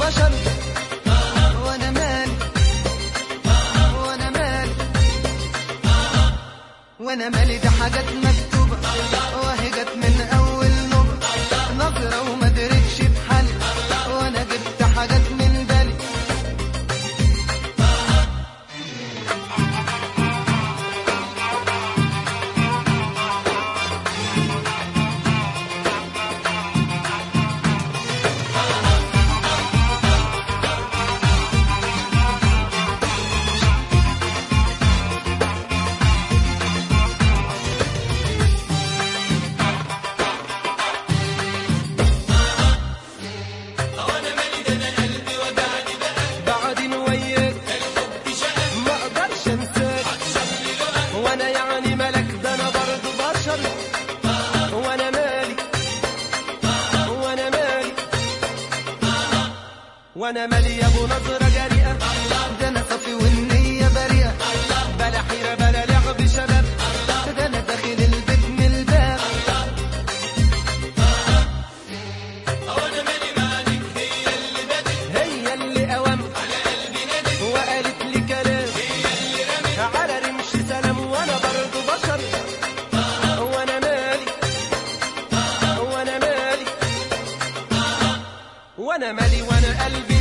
بشر وانا مالي وانا مالي وانا مالي دي حاجات مكتوبة وهي جت من اول نبرة نظرة وما درتش بحالي وانا جبت حاجات من بالي بعدين وياك ما اقدرش انساك وانا يعني ملك ده انا برضه بشر وانا مالي وانا مالي وانا مالي يا ابو نظره جريئه ده انا صافي والنيه بريئه بلا حيره بلا لعب شباب ده انا داخل البيت من الباب هي اللي قوام وقالت لي كلام على رمش سلام وانا برضه بشر وانا مالي وانا مالي وانا مالي وانا قلبي